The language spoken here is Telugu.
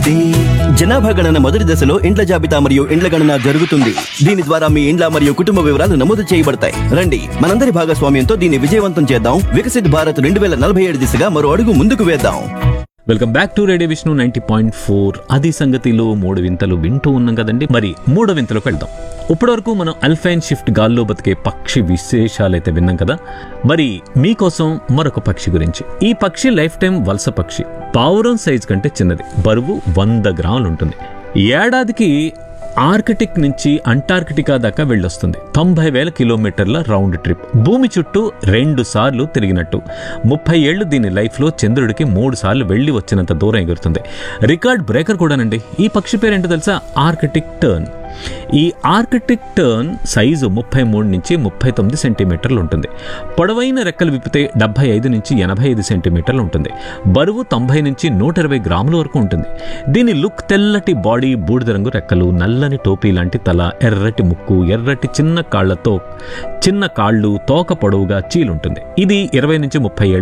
అభివృద్ధి జనాభా గణన మొదటి దశలో ఇండ్ల జాబితా మరియు ఇండ్ల గణన జరుగుతుంది దీని ద్వారా మీ ఇండ్ల మరియు కుటుంబ వివరాలు నమోదు చేయబడతాయి రండి మనందరి భాగస్వామ్యంతో దీన్ని విజయవంతం చేద్దాం వికసిత్ భారత్ రెండు వేల నలభై ఏడు దిశగా మరో అడుగు ముందుకు వేద్దాం welcome back to radio Vishnu ninety point four అది సంగతిలో మూడు వింతలు వింటూ ఉన్నాం కదండి మరి మూడో వింతలోకి వెళ్దాం ఇప్పటివరకు మనం అల్ఫైన్ షిఫ్ట్ గాల్లో బతికే పక్షి విశేషాలైతే విన్నాం కదా మరి మీకోసం మరొక పక్షి గురించి ఈ పక్షి లైఫ్ టైం వలస పక్షి పావురం సైజ్ కంటే చిన్నది బరువు వంద గ్రాములు ఉంటుంది ఏడాదికి ఆర్కిటిక్ నుంచి అంటార్కిటికా దాకా వెళ్ళొస్తుంది తొంభై వేల కిలోమీటర్ల రౌండ్ ట్రిప్ భూమి చుట్టూ రెండు సార్లు తిరిగినట్టు ముప్పై ఏళ్ళు దీని లైఫ్లో చంద్రుడికి మూడు సార్లు వెళ్ళి వచ్చినంత దూరం ఎగురుతుంది రికార్డ్ బ్రేకర్ కూడానండి ఈ పక్షి పేరేంటో తెలుసా ఆర్కిటిక్ టర్న్ ఈ ఆర్కిటిక్ టర్న్ సైజు ముప్పై మూడు నుంచి ముప్పై తొమ్మిది సెంటీమీటర్లు ఉంటుంది పొడవైన రెక్కలు విప్పితే డెబ్బై ఐదు నుంచి ఎనభై ఐదు సెంటీమీటర్లు ఉంటుంది బరువు తొంభై నుంచి నూట ఇరవై గ్రాముల వరకు ఉంటుంది దీని లుక్ తెల్లటి బాడీ బూడిద రంగు రెక్కలు నల్లని టోపీ లాంటి తల ఎర్రటి ముక్కు ఎర్రటి చిన్న కాళ్లతో చిన్న కాళ్ళు తోక పొడవుగా చీలుంటుంది ఇది ఇరవై నుంచి ముప్పై ఏళ్ల